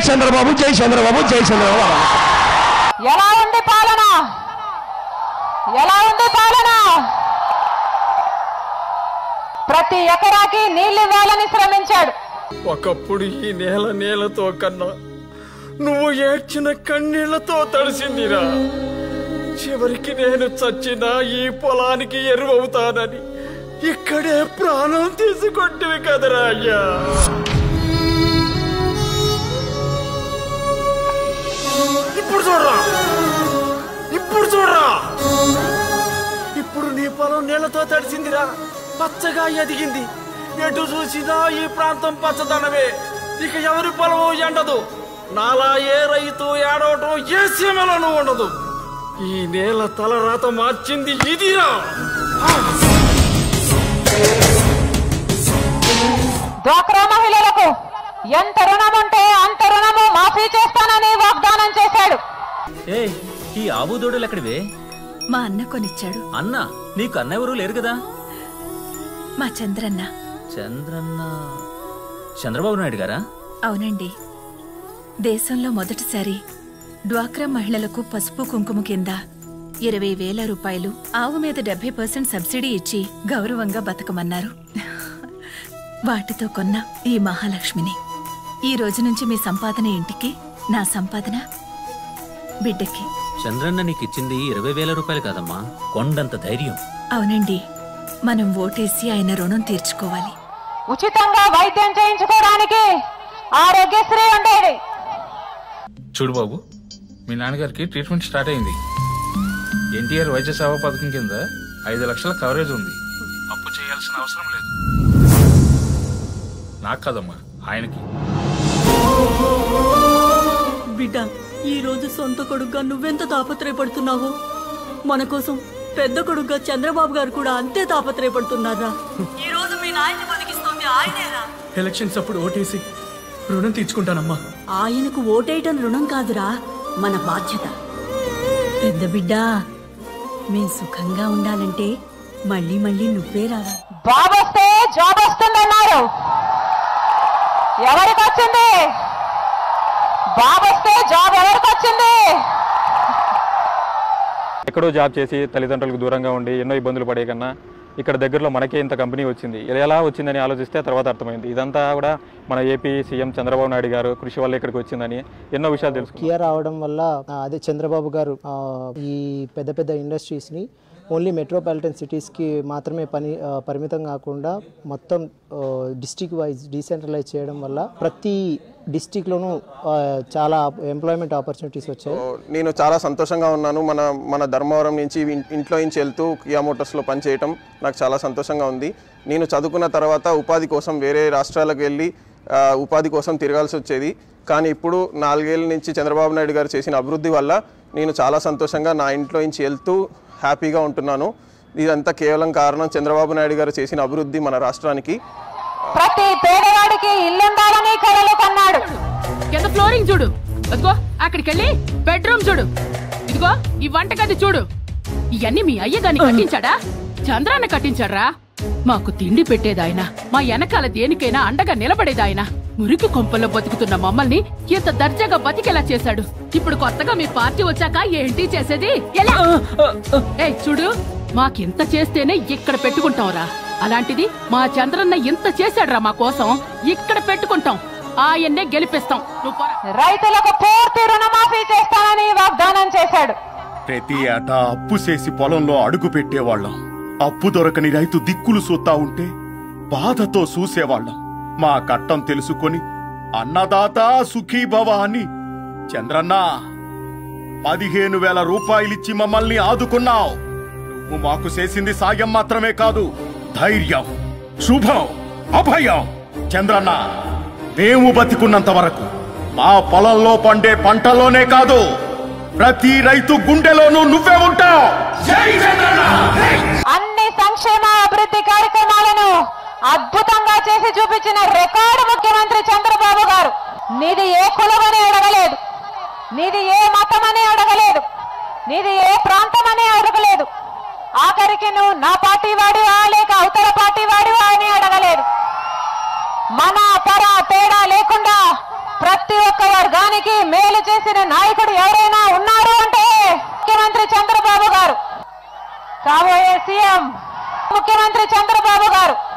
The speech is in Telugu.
చంద్రబాబు జై చంద్రబాబు జై చంద్రబాబు అనాలి. ఎలా ఉంది పాలన ఎలా ఉంది పాలన ప్రతి ఎకరాకి నీళ్లు ఇవ్వాలని శ్రమించాడు ఒకప్పుడు ఈ నేల నేలతో కన్నా నువ్వు ఏడ్చిన కన్నీళ్లతో తడిసిందిరా చివరికి నేను చచ్చినా ఈ పొలానికి ఎరువవుతానని ఇక్కడే ప్రాణం తీసుకొట్టివి కదరా అయ్యా ఇప్పుడు చూడరా ఇప్పుడు చూడరా ఇప్పుడు నీ పొలం నీళ్లతో తడిసిందిరా పచ్చగా ఎదిగింది ఎటు చూసినా ఈ ప్రాంతం పచ్చదనమే ఇక ఎవరి పొలము ఎండదు నాలా ఏ రైతు ఏడవటం ఏ సీమలోనూ ఉండదు ఈ నేల తలరాత మార్చింది ఇదిరా డ్వాక్రా మహిళలకు ఎంత రుణం ఉంటే అంత రుణము మాఫీ చేస్తానని వాగ్దానం చేశాడు ఏ ఈ ఆవు దూడలు ఎక్కడివే మా అన్న కొనిచ్చాడు అన్న నీకు అన్న ఎవరు లేరు కదా మా చంద్రన్న చంద్రన్న చంద్రబాబు నాయుడు గారా అవునండి దేశంలో మొదటిసారి డ్వాక్రా మహిళలకు పసుపు కుంకుమ కింద ఇరవై వేల రూపాయలు ఆవు మీద డెబ్బై పర్సెంట్ సబ్సిడీ ఇచ్చి గౌరవంగా బతకమన్నారు వాటితో కొన్న ఈ మహాలక్ష్మిని ఈ రోజు నుంచి మీ సంపాదన ఇంటికి నా సంపాదన బిడ్డకి చంద్రన్న నీకు ఇచ్చింది ఇరవై వేల రూపాయలు కాదమ్మా కొండంత ధైర్యం అవునండి మనం ఓటేసి ఆయన రుణం తీర్చుకోవాలి ఉచితంగా వైద్యం చేయించుకోవడానికి ఆరోగ్యశ్రీ ఉండేది చూడు బాబు మీ నాన్నగారికి ట్రీట్మెంట్ స్టార్ట్ అయింది ఎన్టీఆర్ వైద్య సేవా పథకం కింద ఐదు లక్షల కవరేజ్ ఉంది అప్పు చేయాల్సిన అవసరం లేదు నాకు కదమ్మా ఆయనకి బిడ్డ ఈ రోజు సొంత కొడుగ్గా నువ్వెంత తాపత్రయపడుతున్నావో మన కోసం పెద్ద కొడుగ్గా చంద్రబాబు గారు కూడా అంతే తాపత్రయపడుతున్నారా ఈ రోజు మీ నాయన్ని బతికిస్తోంది ఆయనేరా ఎలక్షన్స్ అప్పుడు ఓటేసి రుణం తీర్చుకుంటానమ్మా ఆయనకు ఓటేయటం రుణం కాదురా మన బాధ్యత పెద్ద బిడ్డ మేం సుఖంగా ఉండాలంటే మళ్ళీ మళ్ళీ నువ్వే రావాలి బాబు వస్తే జాబ్ వస్తుందన్నారు ఎవరికి వచ్చింది బాబు వస్తే జాబ్ ఎవరికి వచ్చింది ఎక్కడో జాబ్ చేసి తల్లిదండ్రులకు దూరంగా ఉండి ఎన్నో ఇబ్బందులు పడే కన్నా ఇక్కడ దగ్గరలో మనకే ఇంత కంపెనీ వచ్చింది ఇది ఎలా వచ్చిందని ఆలోచిస్తే తర్వాత అర్థమైంది ఇదంతా కూడా మన ఏపీ సీఎం చంద్రబాబు నాయుడు గారు కృషి వల్ల ఇక్కడికి వచ్చిందని ఎన్నో విషయాలు తెలుసుకున్నాం కియా రావడం వల్ల ఆ, అదే చంద్రబాబు గారు ఆ, ఈ పెద్ద పెద్ద ఇండస్ట్రీస్ని ఓన్లీ మెట్రోపాలిటన్ సిటీస్కి మాత్రమే పని ఆ, పరిమితం కాకుండా మొత్తం డిస్టిక్ వైజ్ డీసెంట్రలైజ్ చేయడం వల్ల ప్రతి డిస్టిక్లోనూ చాలా ఎంప్లాయ్మెంట్ ఆపర్చునిటీస్ వచ్చాయి నేను చాలా సంతోషంగా ఉన్నాను మన మన ధర్మవరం నుంచి ఇన్- ఇంట్లో నుంచి వెళ్తూ కియా మోటార్స్లో పనిచేయటం నాకు చాలా సంతోషంగా ఉంది నేను చదువుకున్న తర్వాత ఉపాధి కోసం వేరే రాష్ట్రాలకు వెళ్ళి ఆ, ఉపాధి కోసం తిరగాల్సి వచ్చేది కానీ ఇప్పుడు నాలుగేళ్ల నుంచి చంద్రబాబు నాయుడు గారు చేసిన అభివృద్ధి వల్ల నేను చాలా సంతోషంగా నా ఇంట్లో నుంచి వెళ్తూ హ్యాపీగా ఉంటున్నాను ఇదంతా కేవలం కారణం చంద్రబాబు నాయుడు గారు చేసిన అభివృద్ధి మన రాష్ట్రానికి ప్రతి పేదవాడికి ఇల్లుండాలని కలలు కన్నాడు కింద ఫ్లోరింగ్ చూడు అదిగో అక్కడికి వెళ్ళి బెడ్రూమ్ చూడు ఇదిగో ఈ వంటగది చూడు ఇవన్నీ మీ అయ్య గాని కట్టించాడా చంద్రాన్న కట్టించాడ్రా మాకు తిండి పెట్టేదాయన మా వెనకాల దేనికైనా అండగా నిలబడేదాయన మురికి కొంపల్లో బతుకుతున్న మమ్మల్ని ఇంత దర్జాగా బతికేలా చేశాడు ఇప్పుడు కొత్తగా మీ పార్టీ వచ్చాక ఏంటి చేసేది ఎలా ఏయ్ చూడు మాకింత చేస్తేనే ఇక్కడ పెట్టుకుంటాంరా అలాంటిది మా చంద్రన్న ఇంత చేశాడ్రా మా కోసం ఇక్కడ పెట్టుకుంటాం ఆయన్నే గెలిపిస్తాం నువ్వు పోరా. రైతులకు పూర్తి రుణమాఫీ చేస్తానని వాగ్దానం చేశాడు ప్రతి ఏటా అప్పు చేసి పొలంలో అడుగు పెట్టేవాళ్ళం అప్పు దొరకని రైతు దిక్కులు సూతా ఉంటే బాధతో చూసేవాళ్ళం మా కట్టం తెలుసుకొని అన్నదాత సుఖీభవ అని చంద్రన్న పదిహేను వేల రూపాయలిచ్చి మమ్మల్ని ఆదుకున్నావు నువ్వు మాకు చేసింది సాయం మాత్రమే కాదు ధైర్యం శుభం అభయం చంద్రన్న మేము బతికున్నంత వరకు మా పొలంలో పండే పంటలోనే కాదు ప్రతి రైతు గుండెలోనూ నువ్వే ఉంటావు జై చంద్రన్న అన్ని సంక్షేమ అభివృద్ధి కార్యక్రమాలను అద్భుతంగా చేసి చూపించిన రికార్డు ముఖ్యమంత్రి చంద్రబాబు గారు నీది ఏ కులమని అడగలేదు నీది ఏ మతమని అడగలేదు నీది ఏ ప్రాంతమని అడగలేదు ఆఖరికి నువ్వు నా పార్టీ వాడివా లేక అవతల పార్టీ వాడివా అని అడగలేదు మన పర తేడా లేకుండా ప్రతి ఒక్క నియోజకవర్గానికి మేలు చేసిన నాయకుడు ఎవరైనా ఉన్నారు అంటే ముఖ్యమంత్రి చంద్రబాబు గారు కాబోయే సీఎం ముఖ్యమంత్రి చంద్రబాబు గారు